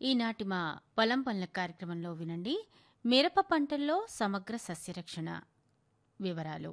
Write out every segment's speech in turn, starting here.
ఈనాటి మా పొలం పనుల కార్యక్రమంలో వినండి మిరప పంటల్లో సమగ్ర సస్యరక్షణ వివరాలు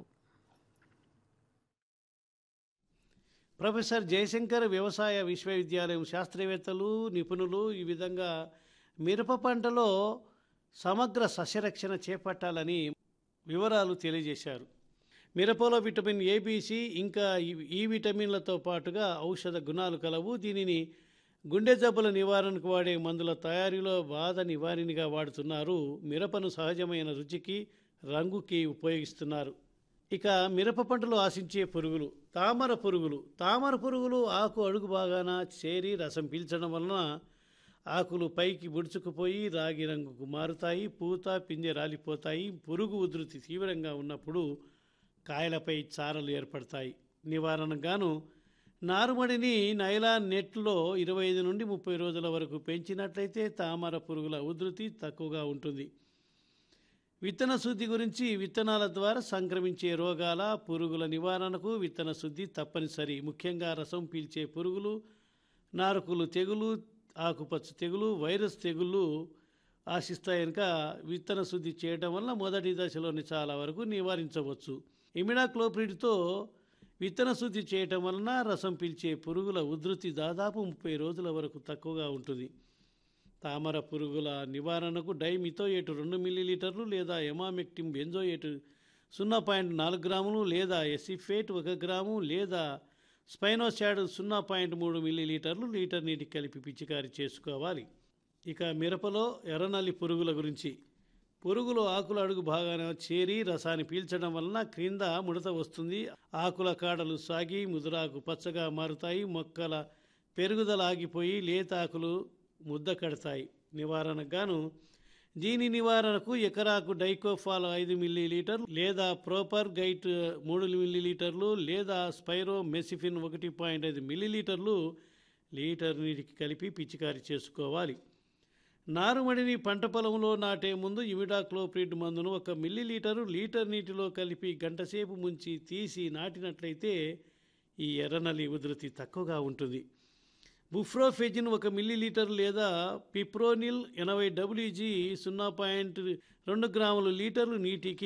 ప్రొఫెసర్ జయశంకర్ వ్యవసాయ విశ్వవిద్యాలయం శాస్త్రవేత్తలు నిపుణులు ఈ విధంగా మిరప పంటలో సమగ్ర సస్యరక్షణ చేపట్టాలని వివరాలు తెలియజేశారు మిరపలో విటమిన్ ఏబిసి ఇంకా ఈ- ఈ విటమిన్లతో పాటుగా ఔషధ గుణాలు కలవు దీనిని గుండె జబ్బుల నివారణకు వాడే మందుల తయారీలో బాధ నివారణగా వాడుతున్నారు మిరపను సహజమైన రుచికి రంగుకి ఉపయోగిస్తున్నారు ఇక మిరప పంటలో ఆశించే పురుగులు తామర పురుగులు తామర పురుగులు ఆకు అడుగు భాగాన చేరి రసం పీల్చడం వలన ఆకులు పైకి బుడుచుకుపోయి రాగి రంగుకు మారుతాయి పూత పిందె రాలిపోతాయి పురుగు ఉధృతి తీవ్రంగా ఉన్నప్పుడు కాయలపై చారలు ఏర్పడతాయి నివారణగాను నారుమడిని నైలాన్ నెట్లో ఇరవై ఐదు నుండి ముప్పై రోజుల వరకు పెంచినట్లయితే తామర పురుగుల ఉధృతి తక్కువగా ఉంటుంది విత్తన శుద్ధి గురించి విత్తనాల ద్వారా సంక్రమించే రోగాల పురుగుల నివారణకు విత్తన శుద్ధి తప్పనిసరి ముఖ్యంగా రసం పీల్చే పురుగులు నారుకులు తెగులు ఆకుపచ్చ తెగులు వైరస్ తెగుళ్ళు ఆశిస్తాయి కనుక విత్తన శుద్ధి చేయడం వల్ల మొదటి దశలోని చాలా వరకు నివారించవచ్చు ఇమిడాక్లోప్రిడ్తో విత్తన శుద్ధి చేయటం వలన రసం పీల్చే పురుగుల ఉధృతి దాదాపు ముప్పై రోజుల వరకు తక్కువగా ఉంటుంది తామర పురుగుల నివారణకు డైమిథోయేటు రెండు మిల్లీలీటర్లు లేదా ఎమామెక్టిమ్ బెంజోయేటు సున్నా పాయింట్ నాలుగు గ్రాములు లేదా ఎసిఫేట్ ఒక గ్రాము లేదా స్పైనోసాడ్ సున్నా పాయింట్ మూడు మిల్లీలీటర్లు లీటర్ నీటికి కలిపి పిచికారి చేసుకోవాలి ఇక మిరపలో ఎర్రనల్లి పురుగుల గురించి పురుగులు ఆకుల అడుగు భాగాన చేరి రసాన్ని పీల్చడం వలన క్రింద ముడత వస్తుంది ఆకుల కాడలు సాగి ముదురాకు పచ్చగా మారుతాయి మొక్కల పెరుగుదల ఆగిపోయి లేత ఆకులు ముద్ద కడతాయి నివారణకు గాను దీని నివారణకు ఎకరాకు డైకోఫాల్ ఐదు మిల్లీ లీటర్లు లేదా ప్రోపర్ గైట్ మూడు మిల్లీ లీటర్లు లేదా స్పైరో మెసిఫిన్ ఒకటి పాయింట్ ఐదు మిల్లీ లీటర్లు లీటర్ నీటికి కలిపి పిచికారి చేసుకోవాలి నారుమడిని పంట పొలంలో నాటే ముందు ఇమిడాక్లోప్రిడ్ మందును ఒక మిల్లీ లీటరు లీటర్ నీటిలో కలిపి గంటసేపు ముంచి తీసి నాటినట్లయితే ఈ ఎర్రనల్లి ఉధృతి తక్కువగా ఉంటుంది బుఫ్రోఫెజిన్ ఒక మిల్లీ లీటర్ లేదా పిప్రోనిల్ ఎనభై డబ్ల్యూజీ సున్నా పాయింట్ రెండు గ్రాములు లీటర్లు నీటికి